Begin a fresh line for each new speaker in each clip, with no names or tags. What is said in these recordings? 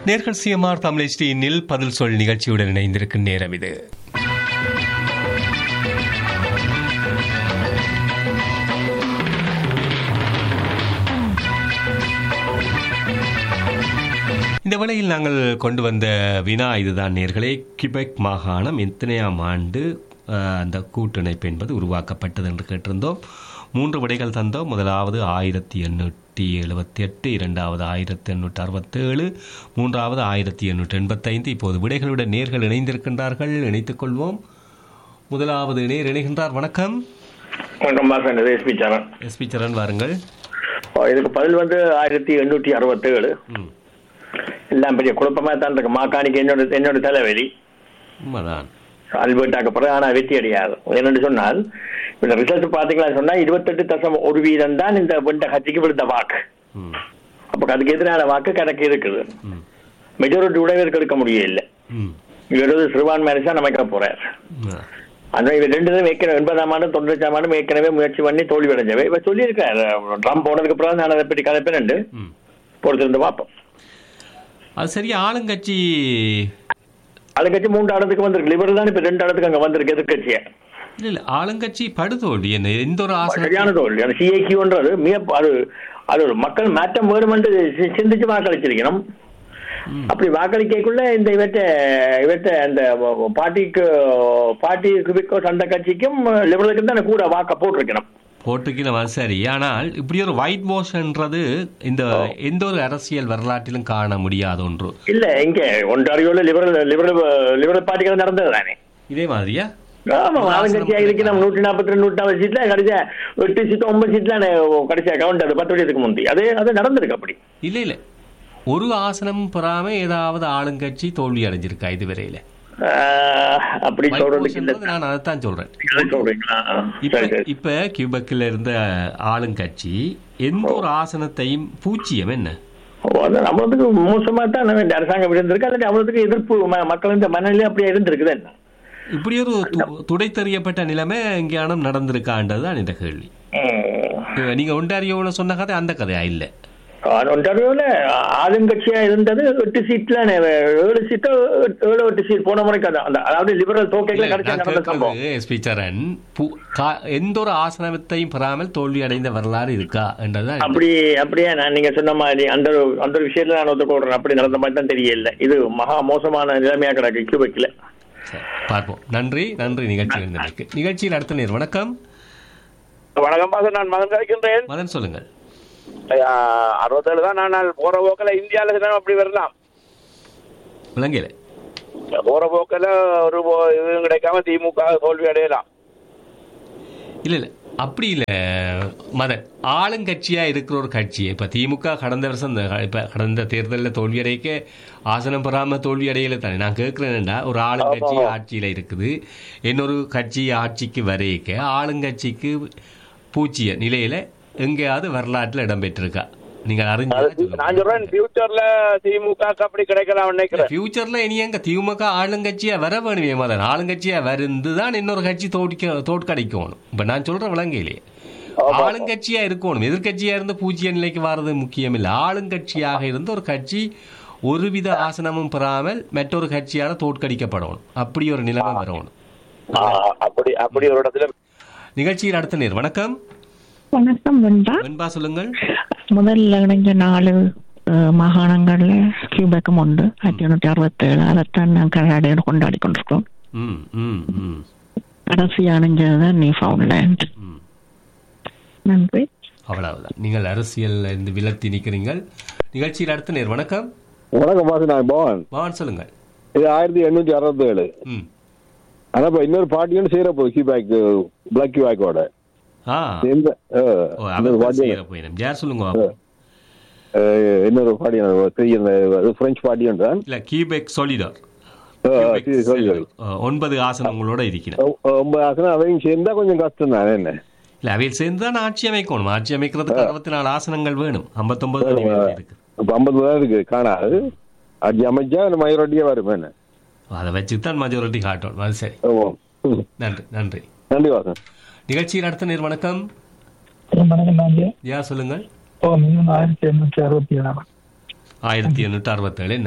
நேர்கள் சிஎம்ஆர் தமிழ் HDயில் பதில் சொல் நிகழ்ச்சியுடன் இணைந்திருக்கும் நேரம் இது இந்த வேளையில் நாங்கள் கொண்டு வந்த வினா இதுதான் நேர்களே கிபெக் மாகாணம் எத்தனையாம் ஆண்டு அஹ், அந்த கூட்டிணைப்பு என்பது உருவாக்கப்பட்டது என்று கேட்டிருந்தோம் மூன்று விடைகள் தந்தோம் முதலாவது ஆயிரத்தி எண்ணூற்றி எழுபத்தி எட்டு இரண்டாவது ஆயிரத்தி எண்ணூற்றி அறுபத்தேழு மூன்றாவது ஆயிரத்தி எண்ணூற்றி எண்பத்தைந்து இப்போது விடைகளுடன் நேர்கள் இணைந்திருக்கின்றார்கள் இணைத்துக் கொள்வோம் முதலாவது நேர் இணைகின்றார் வணக்கம்
வணக்கம் பாசன் இது எஸ்பி சரண்
எஸ்பி சரண் வாருங்கள்
ஓ, இதுக்கு பதில் வந்து ஆயிரத்தி எண்ணூற்றி அறுபத்தேழு
ம்
எல்லாம் பெரிய குழப்பமா தான் இருக்கு மாக்காணிக்கு என்னோட என்னோட தலைவலி
உண்மைதான்
அல்பர்ட்டாக்கு பிறகு ஆனால் வெற்றி அடையாது என்னென்னு சொன்னால் இந்த ரிசல்ட் பார்த்தீங்களா சொன்னா இருபத்தெட்டு தசம் ஒரு வீதம் தான் இந்த வெண்ட கட்சிக்கு விழுந்த வாக்கு
ம்
அப்போ அதுக்கு எதிரான வாக்கு கணக்கு இருக்குது
ம்
மெஜாரிட்டி உடையவருக்கு எடுக்க முடியல
ம்
இவர் வந்து சிறுபான்மையினர் தான் அமைக்க போறார்
ஆ.
அந்த இவர் ரெண்டு தான் ஏற்கனவே எண்பதாம் ஆண்டு தொண்ணூற்றாம் ஆண்டு ஏற்கனவே முயற்சி பண்ணி தோல்வி அடைஞ்சவை இவர் சொல்லியிருக்காரு ட்ரம்ப் போனதுக்கு பிறகு நான் அதை பற்றி கதைப்பேன்
ம்
பொறுத்திருந்து பார்ப்போம்
அது சரியா ஆளுங்கட்சி
அதுக்கட்சி மூன்று இடத்துக்கு வந்திருக்கு லிபரல் தான் இப்ப ரெண்டு இடத்துக்கு அங்க வந்திருக்கு எதிர்கட்சிய
இல்ல இல்ல ஆளுங்கட்சி படுதோல்வி என்ன எந்த ஒரு ஆசனம்
சரியான தோல்வி அந்த சிஐக்கியூன்றது மிக அது அது ஒரு மக்கள் மாற்றம் வேணும் என்று சி- சிந்திச்சு வாக்களிச்சிருக்கணும் அப்படி வாக்களிக்கக்குள்ள இந்த இவற்ற இவற்ற அந்த பார்ட்டிக்கு பார்ட்டிக்கு சண்டை கட்சிக்கும் லிபரலுக்கும் தான் கூட வாக்க போட்டிருக்கணும்
போட்டுக்கலாம் அது சரி ஆனால் இப்படி ஒரு ஒயிட் வாஷ்ன்றது இந்த எந்த ஒரு அரசியல் வரலாற்றிலும் காண முடியாத ஒன்று
இல்ல இங்க ஒன்றாரியோல லிபரல் லிபரல் லிபரல் பார்ட்டிகள் நடந்தது தானே
இதே மாதிரியா
ஆமா ஆளுங்கட்சியா இருக்கு நம்ம நூற்றி நாற்பத்தி ரெண்டு நூற்றி நாற்பது சீட்ல கடைசியா எட்டு சீட் ஒன்பது சீட்ல கடைசியா கவுண்ட் அது பத்து வருஷத்துக்கு முந்தி அது அது நடந்திருக்கு அப்படி
இல்ல இல்ல ஒரு ஆசனம் பெறாம ஏதாவது ஆளுங்கட்சி தோல்வி அடைஞ்சிருக்கா இதுவரையில
ஆஹ், அப்படி
White
சொல்றதுக்கு இல்ல
washன்றது நான் அதைத்தான் சொல்றேன்
அதை சொல்றீங்களா
இப்ப
சரி சரி
இப்ப கியூபெக்கில் இருந்த ஆளுங்கட்சி எந்த ஒரு ஆசனத்தையும் பூச்சியம் என்ன
ஓ, அது நம்மளுக்கு மோசமா தான் நம்ம இந்த அரசாங்கம் இருந்திருக்கு அல்லது அவ்வளவுக்கு எதிர்ப்பு ம- மக்கள் இந்த மனநிலை அப்படியே இருந்திருக்குது என்ன
இப்படி ஒரு து- துடைத்தெறியப்பட்ட நிலைமை எங்கேயானும் நடந்திருக்கான்றது தான் இந்த கேள்வி
ம்.
நீங்க ஒன்டாரியோன்னு சொன்ன கதை அந்த கதையா இல்ல
ஆனா, ஒன்றாரியோல ஆளுங்கட்சியா இருந்தது எட்டு சீட்ல ஏழு சீட்டோ ஏழு எட்டு சீட் போன முறைக்கு அதான். அந்த அதாவது லிபரல் தோக்கைகளை கடைசியா
நான்
நடந்த சம்பவம்
கேட்கறது எஸ்பி சரண் பு- கா- எந்த ஒரு ஆசனத்தையும் பெறாமல் தோல்வி அடைந்த வரலாறு இருக்கா என்றதான் இந்த-
அப்படி அப்படியே நான் நீங்க சொன்ன மாதிரி அந்த ஒரு- அந்த ஒரு விஷயத்துல நான் ஒத்துக்கொள்றேன் அப்படி நடந்த மாதிரி தான் தெரியல இது மகா மோசமான நிலைமையா கிடக்கு கியூபெக்ல
சரி, பார்ப்போம் நன்றி நன்றி நிகழ்ச்சியில் இருந்ததற்கு நிகழ்ச்சியில் அடுத்த நேர் வணக்கம்
வணக்கம் பாச நான் மகன் கழிக்கின்றேன்
மதன் சொல்லுங்கள்
அறுபத்தேழு தான் நான் போற போக்கில் இந்தியாவில் சில அப்படி வரலாம்
விளங்கல
போற போக்கில் ஒரு போ- இதுவும் கிடைக்காம திமுக தோல்வி அடையலாம்
இல்ல இல்ல அப்படி இல்ல மதன் ஆளுங்கட்சியா இருக்கிற ஒரு கட்சி இப்ப திமுக கடந்த வருஷம் இந்த இப்ப கடந்த தேர்தலில் தோல்வி அடைக்க ஆசனம் பெறாம தோல்வி அடையல தானே நான் கேட்கிறேன்டா ஒரு ஆளுங்கட்சி ஆட்சியில இருக்குது இன்னொரு கட்சி ஆட்சிக்கு வரைக்க ஆளுங்கட்சிக்கு பூச்சிய நிலையில எங்கேயாவது வரலாற்றுல இடம்பெற்றிருக்கா நீங்கள் அறிஞ்சு
நான் சொல்றேன் ஃபியூச்சர்ல திமுக அப்படி கிடைக்கலாம் நினைக்கிறேன்
ஃபியூச்சர்ல இனி எங்க திமுக ஆளுங்கட்சியா வர வேணுமே மதன் ஆளுங்கட்சியா வருந்து தான் இன்னொரு கட்சி தோற்க தோற்கடிக்கணும் இப்ப நான் சொல்ற விளங்கையிலே ஆளுங்கட்சியா இருக்கணும் எதிர்க்கட்சியா இருந்து பூஜ்ய நிலைக்கு வர்றது முக்கியம் இல்லை ஆளுங்கட்சியாக இருந்து ஒரு கட்சி ஒருவித ஆசனமும் பெறாமல் மற்றொரு கட்சியால தோற்கடிக்கப்படணும் அப்படி ஒரு நிலைமை வரணும்
ஆ, அப்படி அப்படி ஒரு இடத்துல
நிகழ்ச்சியில் அடுத்த நேர் வணக்கம்
வணக்கம் வெண்பா
வெண்பா சொல்லுங்கள்
முதல்ல இணைஞ்ச நாலு அஹ், மாகாணங்கள்ல கியூபெக்கும் உண்டு ஆயிரத்தி எண்ணூற்றி அறுபத்தேழு அதைத்தான் நான் கனடாடியோடு கொண்டாடி கொண்டிருக்கோம்
ம் ம் ம்
கடைசி அணைஞ்சதுதான் நியூ ஃபவுண்ட்லேண்ட்
ம்
நன்றி
அவ்வளவுதான் நீங்கள் அரசியல்ல இருந்து விலத்தி நிற்கிறீங்கள் நிகழ்ச்சியில் அடுத்த நேர் வணக்கம்
வணக்கம் பாசு நான் பவன்
பவன் சொல்லுங்கள்
இது ஆயிரத்தி எண்ணூத்தி அறுபத்தி ஏழு
ம்
ஆனா இப்ப இன்னொரு பார்ட்டியும் சேர போகுது கியூபேக் பிளாக் கியூபேக்கோட
ஆ
எந்த அஹ்,
ஓ
இன்னொரு
அவர்
பார்ட்டி
செய்யற போயிடும் யார் சொல்லுங்க பாப்போம்.
அஹ், இன்னொரு பார்ட்டி பெரிய அது பிரெஞ்சு பார்ட்டி என்றான்
இல்ல கீபெக் சொலிடார்
அஹ், சரி, சரி, சரி.
ஒன்பது ஆசனங்களோட இருக்கிறேன்
ஒ- ஒன்பது ஆசனம் அவையும் சேர்ந்தா கொஞ்சம் கஷ்டம் தானே என்ன
இல்ல அவையில் சேர்ந்து தான் ஆட்சி அமைக்கணும் ஆட்சி அமைக்கிறதுக்கு அறுபத்தி நாலு ஆசனங்கள் வேணும் ஐம்பத்தொன்பது தான் இவங்களுக்கு இருக்கு
இப்ப ஐம்பது தான் இருக்கு காணாது அடி அமைச்சா மைனாரிட்டியா வரும் என்ன
அதை வச்சு தான் மெஜாரிட்டி காட்டணும் அது சரி
ஓ. ம்.
நன்றி நன்றி
நன்றி வாசன்
நிகழ்ச்சியில் அடுத்த நேர் வணக்கம்
வணக்கம் நாங்க
யார் சொல்லுங்கள்
ஓ மினிமம் ஆயிரத்தி எண்ணூற்றி அறுபத்தி ஏழாம்
ஆயிரத்தி எண்ணூற்றி அறுபத்தேழு என்ன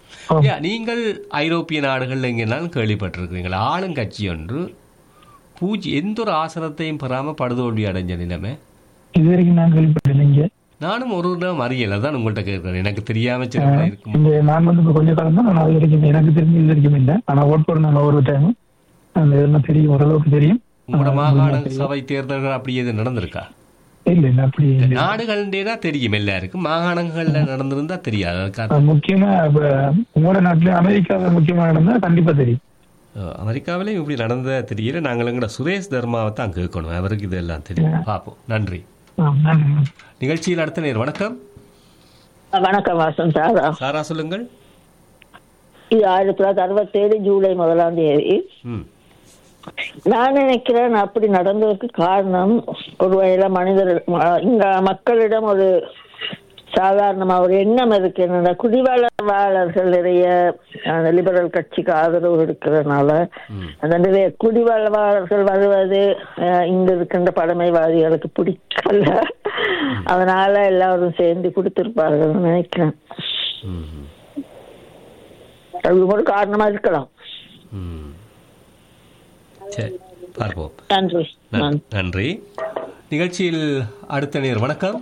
ஆம்.
ஐயா, நீங்கள் ஐரோப்பிய நாடுகளில் எங்கேனாலும் கேள்விப்பட்டிருக்கிறீங்களா ஆளுங்கட்சி ஒன்று பூஜை எந்த ஒரு ஆசனத்தையும் பெறாமல் படுதோல்வி அடைஞ்ச நிலைமை
இது வரைக்கும் நான் கேள்விப்பட்டேன்
நானும் ஒரு இடம் அறியலை தான் உங்கள்கிட்ட கேட்குறேன் எனக்கு தெரியாம சில பல இருக்கும்
இங்க நான் வந்து இப்ப கொஞ்ச காலம் தான் நான் அது வரைக்கும் எனக்கு தெரிஞ்சு இது வரைக்கும் இல்லை ஆனா ஓட் போடுறாங்க ஒவ்வொரு டைமும் அந்த இதெல்லாம் தெரியும் ஓரளவுக்கு தெரியும்
உங்களோட
ஆனா,
மாகாண
தெரியும்.
சபை தேர்தல்கள் அப்படி எது நடந்திருக்கா
இல்ல இல்ல அப்படி இல்லை.
நாடுகள்டேனா தெரியும் எல்லாருக்கும் மாகாணங்கள்ல நடந்திருந்தா தெரியாது அதுக்காக
அஹ் முக்கியமா இப்ப உங்களோட நாட்டுல அமெரிக்காவில் முக்கியமா நடந்தா கண்டிப்பா தெரியும்
அஹ், அமெரிக்காவிலேயும் இப்படி நடந்ததா தெரியல நாங்கள் எங்கட சுரேஷ் தர்மாவை தான் கேட்கணும் அவருக்கு இதெல்லாம் தெரியும் பார்ப்போம் நன்றி
ஆ, நன்றி
நிகழ்ச்சியில் அடுத்த நேர் வணக்கம்
வணக்கம் வாசன் சார்
சாரா சொல்லுங்கள்
இது ஆயிரத்தி தொள்ளாயிரத்தி அறுபத்தேழு ஜூலை முதலாம் தேதி
ம்
நான் நினைக்கிறேன் அப்படி நடந்ததற்கு காரணம் ஒருவேளை மனிதர் ம- இங்க மக்களிடம் ஒரு சாதாரணமா ஒரு எண்ணம் இருக்கு என்னன்னா குடிவாழவாளர்கள் நிறைய அந்த லிபரல் கட்சிக்கு ஆதரவு இருக்கிறதுனால அந்த நிறைய குடிவாழவாளர்கள் வருவது அஹ், இங்க இருக்கின்ற பழமைவாதிகளுக்கு பிடிக்கல அதனால எல்லாரும் சேர்ந்து கொடுத்திருப்பார்கள் நினைக்கிறேன்
ம்
அது ஒரு காரணமா இருக்கலாம்
ம் சரி பார்ப்போம்
நன்றி
நன்-
நன்றி
நன்றி நிகழ்ச்சியில் அடுத்த நேர் வணக்கம்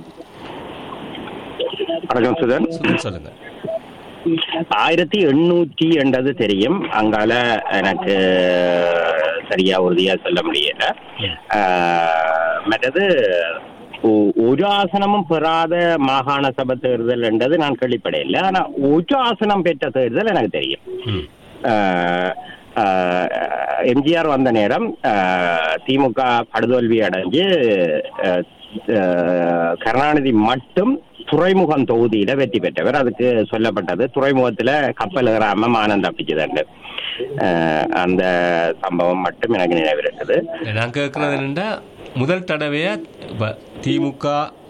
வணக்கம் சுதன்
சுதன் சொல்லுங்க
ஆயிரத்தி எண்ணூற்றி என்றது தெரியும் அங்கால எனக்கு சரியா உறுதியா சொல்ல முடியல ஆஹ், மற்றது ஒ- ஒரு ஆசனமும் பெறாத மாகாண சபை தேர்தல் என்றது நான் கேள்விப்படையில ஆனா ஒரு ஆசனம் பெற்ற தேர்தல் எனக்கு தெரியும்
ம்
ஆஹ், ஆஹ், எம்ஜிஆர் வந்த நேரம் ஆஹ், திமுக படுதோல்வி அடைஞ்சு ஆஹ், ஆஹ், கருணாநிதி மட்டும் துறைமுகம் தொகுதியில வெற்றி பெற்றவர் அதுக்கு சொல்லப்பட்டது துறைமுகத்துல கப்பல் ஏறாம மானம் தப்பிச்சதுண்டு ஆஹ், அந்த சம்பவம் மட்டும் எனக்கு நினைவிருக்குது
நான் கேட்கறது என்னன்னா முதல் தடவையா இப்ப திமுக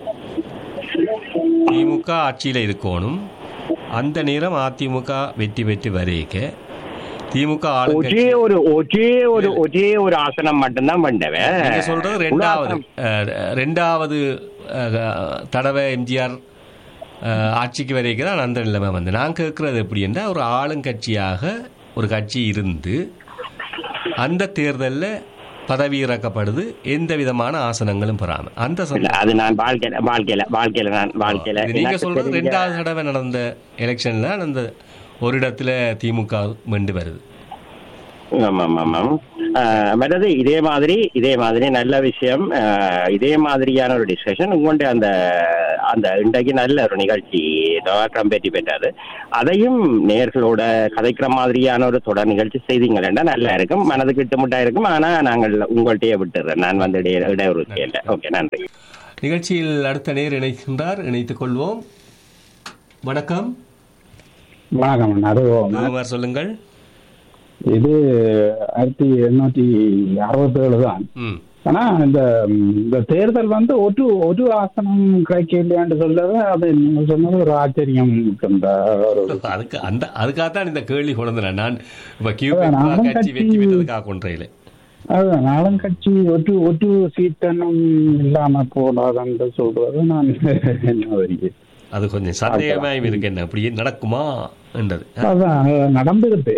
திமுக ஆட்சியில் இருக்கணும் அந்த நேரம் அதிமுக வெற்றி பெற்று வரைக்க திமுக
ஒரே
ஆளுங்கட்சி
ஒரு ஒரே ஒரு ஒரே ஒரு ஆசனம் மட்டும்தான் பண்ணவன்
நீங்க சொல்றது ரெண்டாவது அஹ், ரெண்டாவது அஹ், தடவை எம்ஜிஆர் அஹ், ஆட்சிக்கு வரைக்கும் தான் அந்த நிலைமை வந்து நான் கேட்கறது எப்படின்னா ஒரு ஆளுங்கட்சியாக ஒரு கட்சி இருந்து அந்த தேர்தலில் பதவி இறக்கப்படுது எந்த விதமான ஆசனங்களும் பெறாம அந்த
இல்ல,
சந்தர்ப்பம்
அது நான் வாழ்க்கையில வாழ்க்கையில வாழ்க்கையில நான் வாழ்க்கையில
இது நீங்க
எனக்கு
சொல்றது
தெரிஞ்ச-
ரெண்டாவது தடவை நடந்த எலெக்ஷன்ல அந்த ஒரு இடத்துல திமுக வெண்டு வருது
ஆமாம் ஆமாம் ஆஹ் மற்றது இதே மாதிரி இதே மாதிரி நல்ல விஷயம் ஆஹ் இதே மாதிரியான ஒரு டிஸ்கஷன் உங்கள்கிட்ட அந்த அந்த இன்றைக்கு நல்ல ஒரு நிகழ்ச்சி டாக்டர் பேட்டி பெற்றாரு அதையும் நேர்களோட கதைக்கிற மாதிரியான ஒரு தொடர் நிகழ்ச்சி செய்தீங்கன்னா நல்லா இருக்கும் மனதுக்கு இட்டுமுட்டா இருக்கும் ஆனா நாங்கள் உங்கள்கிட்டயே விட்டுறேன் நான் வந்து இடைய இடையூறு செய்யல ஓகே நன்றி
நிகழ்ச்சியில் அடுத்த நேர் இணைக்கின்றார் இணைத்துக் கொள்வோம் வணக்கம்
வணக்கம் அது
குமார் சொல்லுங்கள்
இது ஆயிரத்தி எண்ணூற்றி அறுபத்தேழு தான்
ம்
ஆனா இந்த ம், இந்த தேர்தல் வந்து ஒரு ஒரு ஆசனம் கிடைக்க இல்லையான்னு சொல்லவே அது நீங்க சொன்னது ஒரு ஆச்சரியம் இந்த ஒரு
அதுக்கு அந்த அதுக்காகத்தான் இந்த கேள்வி கொண்டு நான் இப்ப
அதான்,
கியூபெக்
நானும்
கட்சி வெற்றி
கட்சி-
பெற்றதுக்காக கொன்றையில
அதுதான் நாளும் கட்சி ஒரு ஒரு சீட்டனும் இல்லாம போடாதுன்னு சொல்றது நான் என்ன வரைக்கும்
அது கொஞ்சம் சந்தேகமாயும் இருக்கு என்ன அப்படியே நடக்குமா என்றது
அதான் அது நடந்துடுது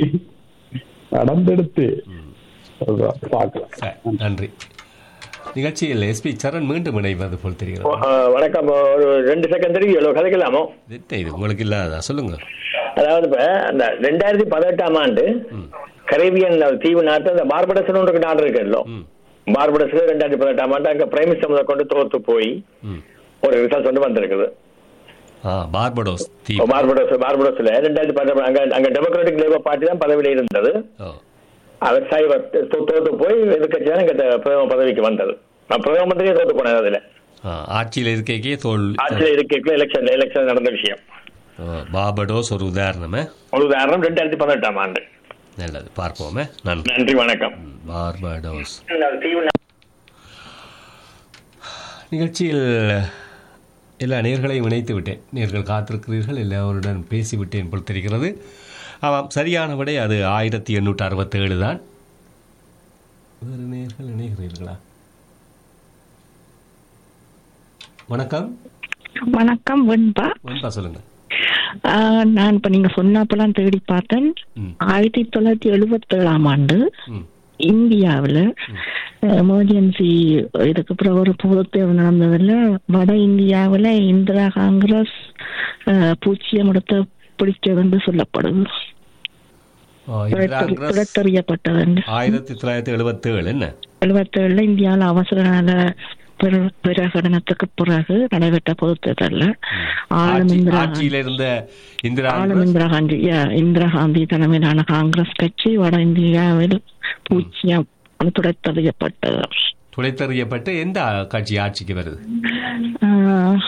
நடந்துடுது அதான், பார்க்கலாம்
சரி, நன்றி நிகழ்ச்சியில் எஸ்பி சரண் மீண்டும் இணைவது போல் தெரிகிறது
அஹ் வணக்கம் ஒரு ரெண்டு செகண்ட் தெரியும் எவ்வளோ கதைக்கலாமோ
என்ன இது உங்களுக்கு இல்லாததா சொல்லுங்க
அதாவது இப்ப அந்த ரெண்டாயிரத்தி பதினெட்டாம் ஆண்டு கரேபியன் தீவு நாட்டு அந்த பார்படஸ்னு ஒரு நாடு இருக்குல்ல
ம்
பார்படஸ்ல ரெண்டாயிரத்தி பதினெட்டாம் ஆண்டு அங்க பிரைம் மினிஸ்டர் முதல் கொண்டு தோத்து போய்
ம்
ஒரு ரிசல்ட் வந்து வந்திருக்குது
ஆ பார்படோஸ் தீ
பார்படோஸ் பார்படோஸ்ல ரெண்டாயிரத்தி பதினெட்டு அங்க அங்க டெமோக்ராட்டிக் லேபர் பார்ட்டி தான் பதவியில இருந்தது
ஓ
அவர் சைவர் தோ- தோத்து போய் எதிர்கட்சி தான் இங்க த- பிரதம பதவிக்கு வந்தது நான் பிரதம மந்திரியே தோத்து போனேன் அதுல
ஆ, ஆட்சியில் இருக்கே தோல்
ஆட்சியில் இருக்கைக்குள்ள எலெக்ஷன் எலெக்ஷன் நடந்த விஷயம்
ஓ, பார்படோஸ் ஒரு உதாரணமே
ஒரு உதாரணம் ரெண்டாயிரத்தி பதினெட்டாம் ஆண்டு
நல்லது பார்ப்போமே நன்றி
நன்றி வணக்கம்
பார்படோஸ்
தீவு
நிகழ்ச்சியில் எல்லா நேர்களையும் இணைத்து விட்டேன் நேர்கள் காத்திருக்கிறீர்கள் எல்லோருடன் பேசிவிட்டேன் போல் தெரிகிறது ஆமாம் சரியான விடை அது ஆயிரத்தி எண்ணூற்று அறுபத்தேழு தான் வேறு நேர்கள் இணைகிறீர்களா வணக்கம்
வணக்கம் வெண்பா
வெண்பா சொல்லுங்க
ஆஹ், நான் இப்ப நீங்க சொன்னப்பெல்லாம் தேடி பார்த்தேன்
ம்.
ஆயிரத்தி தொள்ளாயிரத்தி எழுபத்தி ஏழாம் ஆண்டு
ம்
இந்தியாவில் எமர்ஜென்சி இதுக்கு அப்புறம் ஒரு பொதுத்தேர்வு நடந்ததுல வட இந்தியாவில் இந்திரா காங்கிரஸ் ஆஹ், பூச்சியம் எடுத்த பிடிச்சது என்று சொல்லப்படுது
ஆ, இந்திரா காங்கிரஸ்
துரத்தறியப்பட்டது என்று
ஆயிரத்தி தொள்ளாயிரத்தி எழுபத்தி ஏழு என்ன
எழுபத்தேழுல இந்தியாவில் அவசர நல பிர- பிரகடனத்துக்கு பிறகு நடைபெற்ற பொதுத் தேர்தல்ல ஆளும்
ஆட்சி-
இந்திரா
ஆட்சியில இருந்த இந்திரா
ஆளும்
காங்கிரஸ்
இந்திரா காந்தி yeah, இந்திரா காந்தி தலைமையிலான காங்கிரஸ் கட்சி வட இந்தியாவில் பூச்சியம் துடைத்தறியப்பட்டது
துளைத்தறியப்பட்டு எந்த கட்சி ஆட்சிக்கு வருது
ஆஹ்,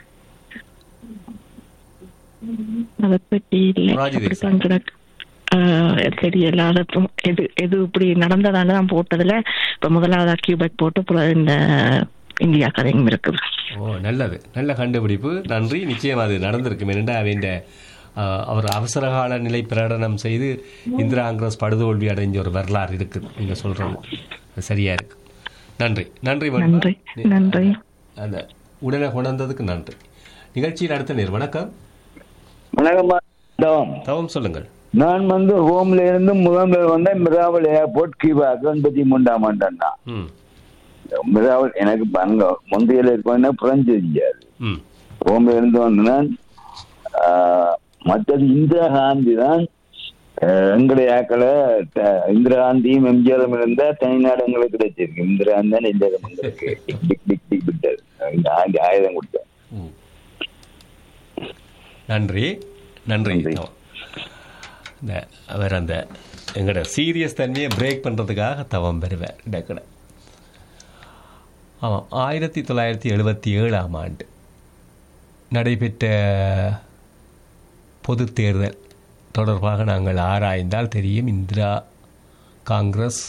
அதை பற்றி இல்லை
ராஜி தேசாய்.
அப்படித்தான் கிடக்கு ஆஹ், தெரியல அது அப்புறம் எது எது இப்படி நடந்ததால தான் போட்டதுல இப்ப முதலாவது கியூபெக் போட்டு அப்புறம் இந்த இந்தியா கதையும் இருக்குது
ஓ நல்லது நல்ல கண்டுபிடிப்பு நன்றி நிச்சயம் அது நடந்திருக்கும் என்னென்னா அவன் அவர் அவசரகால நிலை பிரகடனம் செய்து இந்திரா காங்கிரஸ் படுதோல்வி அடைஞ்ச ஒரு வரலாறு இருக்குது நீங்க சொல்றது அது சரியா இருக்கு நன்றி நன்றி மன்மா.
நன்றி நன்றி
அந்த உடனே கொண்டதுக்கு நன்றி நிகழ்ச்சியில் அடுத்த நேர் வணக்கம்
வணக்கம் மேடம்.
தவம் சொல்லுங்கள்
நான் வந்து ஹோம்ல இருந்து முதல்வர் வந்த மிராவல் ஏர்போர்ட் கீபாக் எண்பத்தி மூன்றாம் ஆண்டா
ம்
மிராவல் எனக்கு அங்க முந்தையில இருக்கணும் பிரெஞ்சு தெரியாது
ம்
ஹோம்ல இருந்து வந்தேன் மற்றது இந்திரா காந்தி தான் ஆஹ், எங்களுடைய ஆக்களை த- இந்திரா காந்தியும் எம்ஜிஆரும் இருந்தா தனிநாடு எங்களுக்கு கிடைச்சிருக்கு இந்திரா காந்தி தான் எம்ஜிஆர் எங்களுக்கு டிக் டிக் டிக் டிக் விட்டார் இந்த ஆண்டி ஆயுதம் கொடுத்தார்
ம். நன்றி நன்றி
நன்றி.
தவம். இந்த அவர் அந்த எங்களோட சீரியஸ் தன்மையை பிரேக் பண்ணுறதுக்காக தவம் பெறுவார் டக்குன ஆமாம் ஆயிரத்தி தொள்ளாயிரத்தி எழுபத்தி ஏழாம் ஆண்டு நடைபெற்ற பொது தேர்தல் தொடர்பாக நாங்கள் ஆராய்ந்தால் தெரியும் இந்திரா காங்கிரஸ்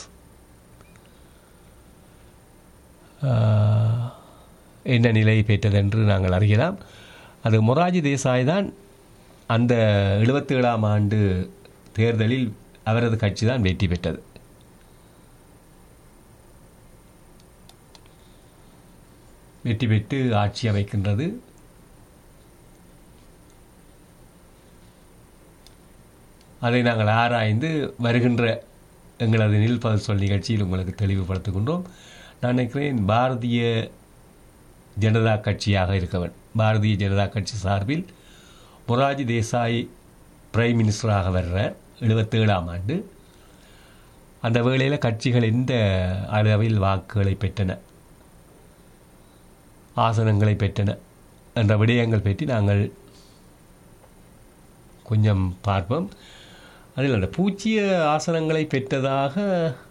ஆஹ், என்ன நிலை பெற்றதென்று நாங்கள் அறியலாம் அது மொராஜி தேசாய் தான் அந்த எழுபத்தி ஏழாம் ஆண்டு தேர்தலில் அவரது கட்சி தான் வெற்றி பெற்றது வெற்றி பெற்று ஆட்சி அமைக்கின்றது அதை நாங்கள் ஆராய்ந்து வருகின்ற எங்களது நில் பதில் சொல் நிகழ்ச்சியில் உங்களுக்கு தெளிவுபடுத்துகின்றோம் நான் நினைக்கிறேன் பாரதிய ஜனதா கட்சியாக இருக்கவன் பாரதிய ஜனதா கட்சி சார்பில் மொராஜி தேசாய் பிரைம் மினிஸ்டராக வர்ற எழுபத்தேழாம் ஆண்டு அந்த வேளையில் கட்சிகள் எந்த அளவில் வாக்குகளை பெற்றன ஆசனங்களை பெற்றன என்ற விடயங்கள் பற்றி நாங்கள் கொஞ்சம் பார்ப்போம் அதில் அந்த பூச்சிய ஆசனங்களை பெற்றதாக